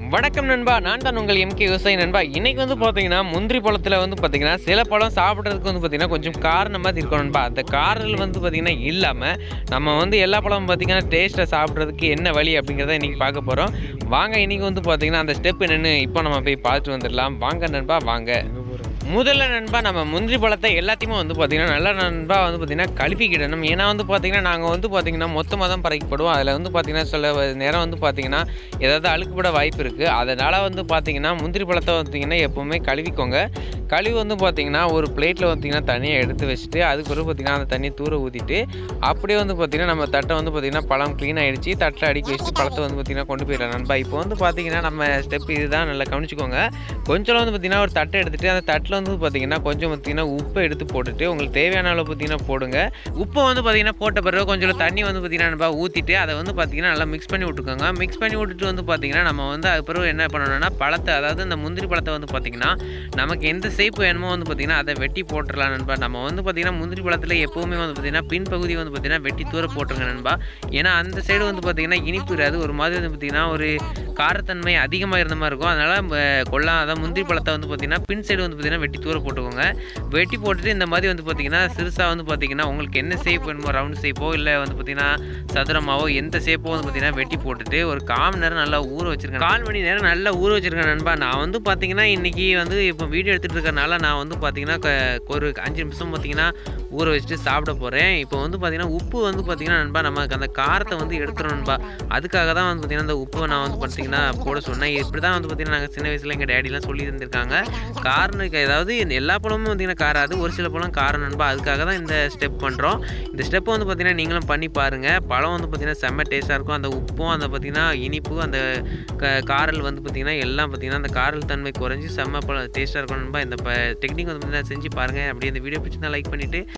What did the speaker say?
வணக்கம் நண்பா நான் தான் உங்கள் எம்கே விவசாயி நண்பா இன்னைக்கு வந்து பார்த்தீங்கன்னா முந்திரி பழத்தில் வந்து பார்த்தீங்கன்னா சில பழம் சாப்பிட்றதுக்கு வந்து பார்த்தீங்கன்னா கொஞ்சம் காரணம் மாதிரி இருக்கும் நண்பா அந்த காரணம் வந்து பார்த்தீங்கன்னா இல்லாமல் நம்ம வந்து எல்லா பழமும் பார்த்தீங்கன்னா டேஸ்ட்டை சாப்பிட்றதுக்கு என்ன வழி அப்படிங்கிறத இன்றைக்கி பார்க்க போகிறோம் வாங்க இன்றைக்கி வந்து பார்த்தீங்கன்னா அந்த ஸ்டெப் என்னென்னு இப்போ நம்ம போய் பார்த்துட்டு வந்துடலாம் வாங்க நண்பா வாங்க முதல்ல நண்பா நம்ம முந்திரி பழத்தை எல்லாத்தையுமே வந்து பார்த்திங்கன்னா நல்லா நண்பா வந்து பார்த்திங்கன்னா கழுப்பிக்கிடணும் ஏன்னா வந்து பார்த்திங்கன்னா நாங்கள் வந்து பார்த்திங்கன்னா மொத்தமாக தான் பறக்கப்படுவோம் அதில் வந்து பார்த்திங்கன்னா சில நேரம் வந்து பார்த்திங்கன்னா ஏதாவது அழுக்குப்பட வாய்ப்பு இருக்குது அதனால் வந்து பார்த்திங்கன்னா முந்திரி பழத்தை பார்த்திங்கன்னா எப்போவுமே கழுவிக்கோங்க கழுவி வந்து பார்த்திங்கன்னா ஒரு பிளேட்டில் பார்த்திங்கன்னா தனியாக எடுத்து வச்சுட்டு அதுக்கு பிறகு பார்த்திங்கன்னா அந்த தண்ணியை தூர ஊற்றிட்டு அப்படியே வந்து பார்த்திங்கன்னா நம்ம தட்டை வந்து பார்த்திங்கன்னா பழம் க்ளீன் ஆகிடுச்சு தட்டில் அடுக்கி வச்சுட்டு பழத்தை வந்து பார்த்திங்கன்னா கொண்டு போயிடலாம் நண்பா இப்போ வந்து பார்த்திங்கன்னா நம்ம ஸ்டெப் இதுதான் நல்லா கவனிச்சுக்கோங்க கொஞ்சம் வந்து பார்த்திங்கன்னா ஒரு தட்டை எடுத்துகிட்டு அந்த தட்டில் வந்து பார்த்திங்கன்னா கொஞ்சம் பார்த்திங்கன்னா உப்பை எடுத்து போட்டுட்டு உங்களுக்கு தேவையான அளவு பார்த்திங்கன்னா போடுங்க உப்பை வந்து பார்த்திங்கன்னா போட்ட பிறகு கொஞ்சம் தண்ணி வந்து பார்த்திங்கன்னா நம்ம ஊற்றிட்டு அதை வந்து பார்த்திங்கன்னா நல்லா மிக்ஸ் பண்ணி விட்டுக்கோங்க மிக்ஸ் பண்ணி விட்டுட்டு வந்து பார்த்திங்கன்னா நம்ம வந்து அது பிறகு என்ன பண்ணணும்னா பழத்தை அதாவது இந்த முந்திரி பழத்தை வந்து பார்த்திங்கன்னா நமக்கு எந்த ஷேப் வேணுமோ வந்து பார்த்திங்கன்னா அதை வெட்டி போட்டுடலாம் நண்பா நம்ம வந்து பார்த்திங்கன்னா முந்திரி பழத்தில் எப்போவுமே வந்து பார்த்திங்கன்னா பின்பகுதி வந்து பார்த்திங்கன்னா வெட்டி தூர போட்டுருங்க நண்பா ஏன்னா அந்த சைடு வந்து பார்த்திங்கன்னா இனிப்பு இராது ஒரு மாதிரி வந்து பார்த்திங்கன்னா ஒரு காரத்தன்மை அதிகமாக இருந்த மாதிரி இருக்கும் அதனால் கொள்ளா அதாவது முந்திரி பழத்தை வந்து பார்த்திங்கன்னா பின் சைடு வந்து பார்த்திங்கன்னா வெட்டி தூர போட்டுக்கோங்க வெட்டி போட்டுட்டு இந்த மாதிரி வந்து பார்த்திங்கன்னா சிறுசாக வந்து பார்த்திங்கன்னா உங்களுக்கு என்ன ஷேப் வேணுமோ ரவுண்ட் ஷேப்போ இல்லை வந்து பார்த்திங்கன்னா சதுரமாவோ எந்த ஷேப்போ வந்து பார்த்திங்கன்னா வெட்டி போட்டுட்டு ஒரு கால் மணி நேரம் நல்லா ஊற வச்சுருக்கேன் கால் மணி நேரம் நல்லா ஊற வச்சுருக்கேன் நண்பா நான் வந்து பார்த்திங்கன்னா இன்றைக்கி வந்து இப்போ வீடியோ எடுத்துகிட்டு இருக்கறனால நான் வந்து பார்த்திங்கன்னா க- ஒரு அஞ்சு நிமிஷம் பார்த்திங்கன்னா ஊற வச்சுட்டு சாப்பிட போகிறேன் இப்போ வந்து பார்த்திங்கன்னா உப்பு வந்து பார்த்திங்கன்னா நண்பா நமக்கு அந்த காரத்தை வந்து எடுத்துரும் நண்பா அதுக்காக தான் வந்து பார்த்திங்கன்னா அந்த உப்பை நான் வந்து பார்த்திங்கன்னா போட சொன்னேன் இப்படி தான் வந்து பார்த்திங்கன்னா நாங்கள் சின்ன வயசில் எங்கள் டேடிலாம் சொல்லி இருந்திருக்காங்க காரணம் அதாவது எல்லா பழமும் பார்த்திங்கன்னா காராது ஒரு சில பழம் காரம் நண்பா அதுக்காக தான் இந்த ஸ்டெப் பண்ணுறோம் இந்த ஸ்டெப்பை வந்து பார்த்திங்கன்னா நீங்களும் பண்ணி பாருங்கள் பழம் வந்து பார்த்திங்கன்னா செம்ம டேஸ்ட்டாக இருக்கும் அந்த உப்பும் அந்த பார்த்திங்கன்னா இனிப்பு அந்த க காரல் வந்து பார்த்திங்கன்னா எல்லாம் பார்த்திங்கன்னா அந்த காரல் தன்மை குறைஞ்சி செம்ம பழம் டேஸ்ட்டாக இருக்கும் நண்பா இந்த டெக்னிக் வந்து பார்த்திங்கன்னா செஞ்சு பாருங்கள் அப்படியே இந்த வீடியோ பிடிச்சிருந்தா லைக் பண்ணிவிட்டு